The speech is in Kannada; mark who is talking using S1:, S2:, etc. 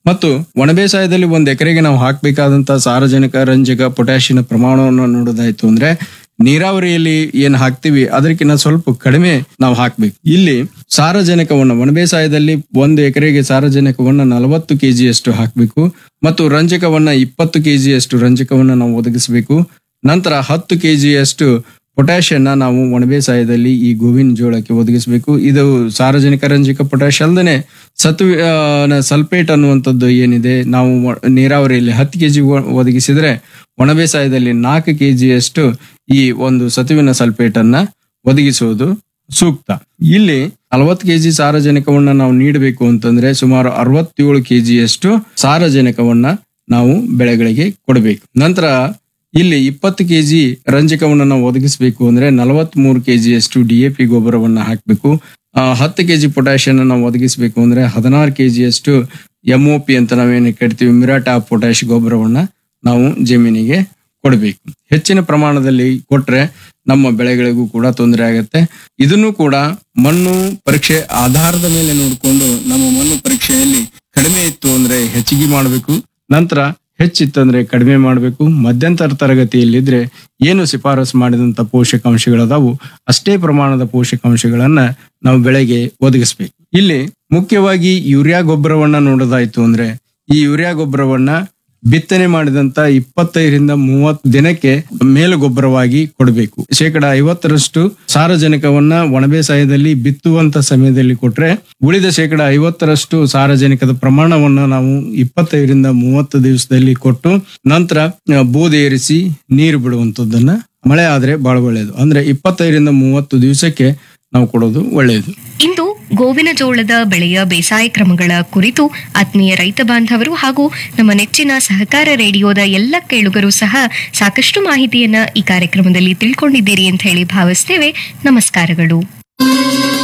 S1: ಮತ್ತು ಒಣಬೇಸಾಯದಲ್ಲಿ ಒಂದ್ ಎಕರೆಗೆ ನಾವು ಹಾಕಬೇಕಾದಂತ ಸಾರಜನಕ ರಂಜಕ ಪೊಟ್ಯಾಷಿಯಂ ಪ್ರಮಾಣವನ್ನು ನೋಡೋದಾಯ್ತು ಅಂದ್ರೆ ನೀರಾವರಿಯಲ್ಲಿ ಏನ್ ಹಾಕ್ತಿವಿ ಅದಕ್ಕಿಂತ ಸ್ವಲ್ಪ ಕಡಿಮೆ ನಾವು ಹಾಕ್ಬೇಕು ಇಲ್ಲಿ ಸಾರಜನಕವನ್ನು ಒಣಬೇಸಾಯದಲ್ಲಿ ಒಂದು ಎಕರೆಗೆ ಸಾರಜನಕವನ್ನ ನಲವತ್ತು ಕೆಜಿಯಷ್ಟು ಹಾಕಬೇಕು ಮತ್ತು ರಂಜಕವನ್ನ ಇಪ್ಪತ್ತು ಕೆಜಿಯಷ್ಟು ರಂಜಕವನ್ನ ನಾವು ಒದಗಿಸಬೇಕು ನಂತರ ಹತ್ತು ಕೆಜಿಯಷ್ಟು ಪೊಟ್ಯಾಷಿಯನ್ನ ನಾವು ಒಣಬೇಸಾಯದಲ್ಲಿ ಈ ಗೋವಿನ ಜೋಳಕ್ಕೆ ಒದಗಿಸಬೇಕು ಇದು ಸಾರಜನಕ ರಂಜಕ ಪೊಟ್ಯಾಷ್ ಅಲ್ಲದೆ ಸತ್ವ ಸಲ್ಫೇಟ್ ಅನ್ನುವಂಥದ್ದು ಏನಿದೆ ನಾವು ಒ- ನೀರಾವರಿಯಲ್ಲಿ ಹತ್ತು ಕೆಜಿ ಒದಗಿಸಿದ್ರೆ ಒಣಬೇಸಾಯದಲ್ಲಿ ನಾಲ್ಕು ಕೆಜಿಯಷ್ಟು ಈ ಒಂದು ಸತುವಿನ ಸಲ್ಫೇಟ್ ಅನ್ನ ಒದಗಿಸುವುದು ಸೂಕ್ತ ಇಲ್ಲಿ ನಲವತ್ತು ಕೆಜಿ ಸಾರಜನಕವನ್ನ ನಾವು ನೀಡಬೇಕು ಅಂತಂದ್ರೆ ಸುಮಾರು ಅರವತ್ತೇಳು ಕೆಜಿಯಷ್ಟು ಸಾರಜನಕವನ್ನ ನಾವು ಬೆಳೆಗಳಿಗೆ ಕೊಡಬೇಕು ನಂತರ ಇಲ್ಲಿ ಇಪ್ಪತ್ತು ಕೆಜಿ ರಂಜಕವನ್ನ ನಾವು ಒದಗಿಸಬೇಕು ಅಂದ್ರೆ ನಲವತ್ತ್ ಮೂರು ಕೆಜಿಯಷ್ಟು ಡಿಎಪಿ ಗೊಬ್ಬರವನ್ನ ಹಾಕಬೇಕು ಹತ್ತು ಕೆಜಿ ಪೊಟ್ಯಾಷಿಯಂ ನಾವು ಒದಗಿಸಬೇಕು ಅಂದ್ರೆ ಹದಿನಾರು ಕೆಜಿಯಷ್ಟು ಎಂಒಪಿ ಅಂತ ನಾವೇನು ಕರಿತೀವಿ ಮಿರಾಟಾ ಪೊಟ್ಯಾಶ್ ಗೊಬ್ಬರವನ್ನ ನಾವು ಜಮೀನಿಗೆ ಕೊಡಬೇಕು ಹೆಚ್ಚಿನ ಪ್ರಮಾಣದಲ್ಲಿ ಕೊಟ್ರೆ ನಮ್ಮ ಬೆಳೆಗಳಿಗೂ ಕೂಡ ತೊಂದರೆ ಆಗುತ್ತೆ ಇದನ್ನು ಕೂಡ ಮಣ್ಣು ಪರೀಕ್ಷೆ ಆಧಾರದ ಮೇಲೆ ನೋಡಿಕೊಂಡು ನಮ್ಮ ಮಣ್ಣು ಪರೀಕ್ಷೆಯಲ್ಲಿ ಕಡಿಮೆ ಇತ್ತು ಅಂದ್ರೆ ಹೆಚ್ಚಿಗೆ ಮಾಡಬೇಕು ನಂತರ ಹೆಚ್ಚಿತ್ತಂದ್ರೆ ಕಡಿಮೆ ಮಾಡಬೇಕು ಮಧ್ಯಂತರ ತರಗತಿಯಲ್ಲಿದ್ರೆ ಏನು ಶಿಫಾರಸು ಮಾಡಿದಂತ ಪೋಷಕಾಂಶಗಳದಾವು ಅಷ್ಟೇ ಪ್ರಮಾಣದ ಪೋಷಕಾಂಶಗಳನ್ನ ನಾವು ಬೆಳೆಗೆ ಒದಗಿಸ್ಬೇಕು ಇಲ್ಲಿ ಮುಖ್ಯವಾಗಿ ಯೂರಿಯಾ ಗೊಬ್ಬರವನ್ನ ನೋಡೋದಾಯ್ತು ಅಂದ್ರೆ ಈ ಯೂರಿಯಾ ಗೊಬ್ಬರವನ್ನ ಬಿತ್ತನೆ ಮಾಡಿದಂತ ಇಪ್ಪತ್ತೈದರಿಂದ ಮೂವತ್ತು ದಿನಕ್ಕೆ ಮೇಲು ಗೊಬ್ಬರವಾಗಿ ಕೊಡಬೇಕು ಶೇಕಡ ಐವತ್ತರಷ್ಟು ಸಾರಜನಕವನ್ನ ಒಣಬೇಸಾಯದಲ್ಲಿ ಬಿತ್ತುವಂತ ಸಮಯದಲ್ಲಿ ಕೊಟ್ರೆ ಉಳಿದ ಶೇಕಡ ಐವತ್ತರಷ್ಟು ಸಾರಜನಕದ ಪ್ರಮಾಣವನ್ನ ನಾವು ಇಪ್ಪತ್ತೈದರಿಂದ ಮೂವತ್ತು ದಿವಸದಲ್ಲಿ ಕೊಟ್ಟು ನಂತರ ಆ, ಬೋಧೆ ಏರಿಸಿ ನೀರು ಬಿಡುವಂತದ್ದನ್ನ ಮಳೆ ಆದ್ರೆ ಬಹಳ ಒಳ್ಳೆಯದು ಅಂದ್ರೆ ಇಪ್ಪತ್ತೈದರಿಂದ ಮೂವತ್ತು ದಿವಸಕ್ಕೆ ನಾವು ಕೊಡೋದು ಒಳ್ಳೆಯದು
S2: ಇಂದು ಗೋವಿನ ಜೋಳದ ಬೆಳೆಯ ಬೇಸಾಯ ಕ್ರಮಗಳ ಕುರಿತು ಆತ್ಮೀಯ ರೈತ ಬಾಂಧವರು ಹಾಗೂ ನಮ್ಮ ನೆಚ್ಚಿನ ಸಹಕಾರ ರೇಡಿಯೋದ ಎಲ್ಲ ಕೇಳುಗರು ಸಹ ಸಾಕಷ್ಟು ಮಾಹಿತಿಯನ್ನ ಈ ಕಾರ್ಯಕ್ರಮದಲ್ಲಿ ತಿಳ್ಕೊಂಡಿದ್ದೀರಿ ಅಂತ ಹೇಳಿ ಭಾವಿಸ್ತೇವೆ ನಮಸ್ಕಾರಗಳು